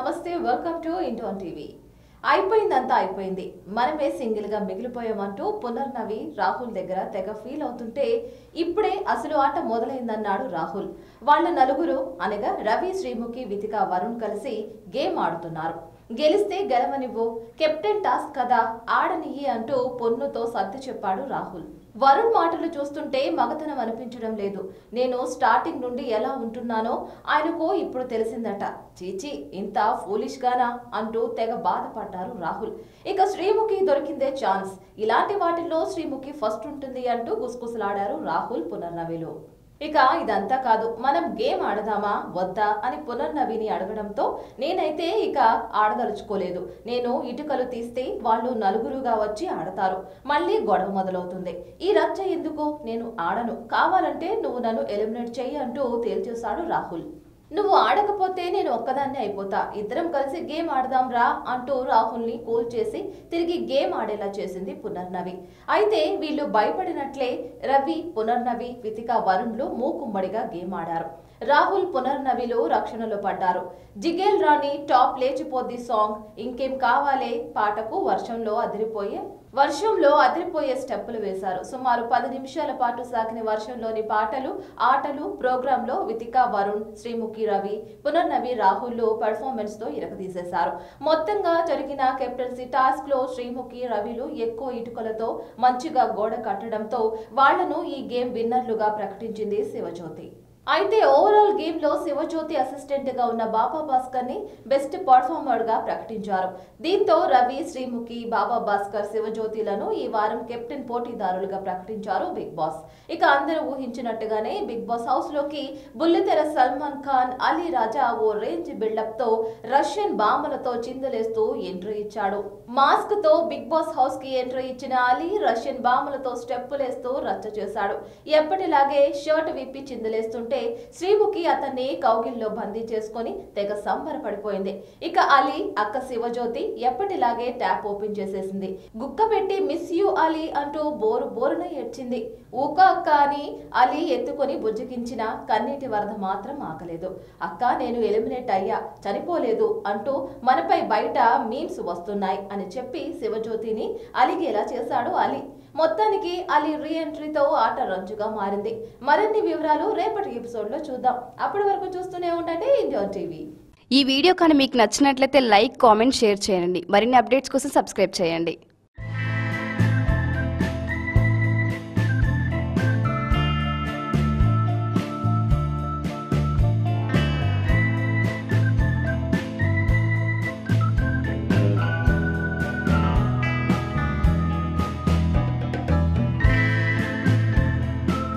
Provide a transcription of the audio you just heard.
నమస్తే welcome to ఇంటోన్ TV అయిపోయిందంతా అయిపోయింది మనమే సింగిల్ గా మిగిలిపోయామంటూ పునర్నవి రాహుల్ దగ్గర తెగ ఫీల్ అవుతుంటే ఇప్పుడే అసలు ఆట మొదలైందన్నాడు రాహుల్ వాళ్ళ నలుగురు అనగా రవి శ్రీముఖి వితిక వరుణ్ కలిసి గేమ్ ఆడుతున్నారు గెలిస్తే గెలవనివ్వు కెప్టెన్ టాస్క్ కదా ఆడనియ్యి అంటూ పొన్నుతో సర్ది చెప్పాడు రాహుల్ వరుణ్ మాటలు చూస్తుంటే మగతనం అనిపించడం లేదు నేను స్టార్టింగ్ నుండి ఎలా ఉంటున్నానో ఆయనకు ఇప్పుడు తెలిసిందట చీచి ఇంత ఫూలిష్ గానా అంటూ తెగ బాధపడ్డారు రాహుల్ ఇక శ్రీముఖి దొరికిందే ఛాన్స్ ఇలాంటి వాటిల్లో శ్రీముఖి ఫస్ట్ ఉంటుంది అంటూ గుసగుసలాడారు రాహుల్ పునర్నవిలో ఇక ఇదంతా కాదు మనం గేమ్ ఆడదామా వద్దా అని పునర్నవిని అడగడంతో నేనైతే ఇక ఆడదలుచుకోలేదు నేను ఇటుకలు తీస్తే వాళ్ళు నలుగురుగా వచ్చి ఆడతారు మళ్ళీ గొడవ మొదలవుతుంది ఈ రచ్చ ఎందుకు నేను ఆడను కావాలంటే నువ్వు నన్ను ఎలిమినేట్ చెయ్యి అంటూ తేల్చేశాడు రాహుల్ నువ్వు ఆడకపోతే నేను ఒక్కదాన్నే అయిపోతా ఇద్దరం కలిసి గేమ్ ఆడదాం రా అంటూ రాహుల్ని కూల్ చేసి తిరిగి గేమ్ ఆడేలా చేసింది పునర్నవి అయితే వీళ్ళు భయపడినట్లే రవి పునర్నవి వితిక వరుణ్లు మూకుమ్మడిగా గేమ్ ఆడారు రాహుల్ పునర్నవిలో రక్షణలో పడ్డారు జిగేల్ రాణి టాప్ లేచిపోద్ది సాంగ్ ఇంకేం కావాలే పాటకు వర్షంలో అదిరిపోయే వర్షంలో అదిరిపోయే స్టెప్పులు వేశారు సుమారు పది నిమిషాల పాటు సాగిన వర్షంలోని పాటలు ఆటలు ప్రోగ్రాంలో వితిక వరుణ్ శ్రీముఖి రవి పునర్నవి రాహుల్ పెర్ఫార్మెన్స్ తో ఇరగదీసేశారు మొత్తంగా జరిగిన కెప్టెన్సీ టాస్క్ లో శ్రీముఖి రవిలు ఎక్కువ ఇటుకలతో మంచిగా గోడ కట్టడంతో వాళ్లను ఈ గేమ్ విన్నర్లుగా ప్రకటించింది శివజ్యోతి అయితే ఓవరాల్ గేమ్ లో శివజ్యోతి అసిస్టెంట్ గా ఉన్న బాబా భాస్కర్ ని బెస్ట్ పర్ఫార్మర్ గా ప్రకటించారు దీంతో రవి శ్రీముఖి బాబా భాస్కర్ శివజ్యోతిలను ఈ వారం కెప్టెన్ పోటీదారులుగా ప్రకటించారు బిగ్ బాస్ ఇక అందరూ ఊహించినట్టుగానే బిగ్ బాస్ హౌస్ లోకి బుల్లితెర సల్మాన్ ఖాన్ అలీ రాజా ఓ రేంజ్ బిల్డప్ తో రష్యన్ బాంబులతో చిందులేస్తూ ఎంట్రీ ఇచ్చాడు మాస్క్ తో బిగ్ బాస్ హౌస్ కి ఎంట్రీ ఇచ్చిన అలీ రష్యన్ బాంబులతో స్టెప్పులేస్తూ రచ్చ చేశాడు ఎప్పటిలాగే షర్ట్ విప్పి చిందులేస్తుంటే శ్రీముఖి అతన్ని కౌగిల్లో బందీ చేసుకొని తెగ సంబరపడిపోయింది ఇక అలీ అక్క శివజ్యోతి ఎప్పటిలాగే ట్యాప్ ఓపెన్ చేసేసింది గుక్క పెట్టి మిస్ యూ అలీ అంటూ బోరు బోరున ఏడ్చింది ఊక అక్క అని అలీ ఎత్తుకొని బుజ్జగించిన కన్నీటి వరద మాత్రం ఆకలేదు అక్క నేను ఎలిమినేట్ అయ్యా చనిపోలేదు అంటూ మనపై బయట మీమ్స్ వస్తున్నాయి అని చెప్పి శివజ్యోతిని అలిగేలా చేశాడు అలీ మొత్తానికి అలీ రీ ఎంట్రీతో ఆట రంజుగా మారింది మరిన్ని వివరాలు రేపటి ఎపిసోడ్ లో చూద్దాం అప్పటి వరకు చూస్తూనే ఉండండి ఇండియా టీవీ ఈ వీడియో కానీ మీకు నచ్చినట్లయితే లైక్ కామెంట్ షేర్ చేయండి మరిన్ని అప్డేట్స్ కోసం సబ్స్క్రైబ్ చేయండి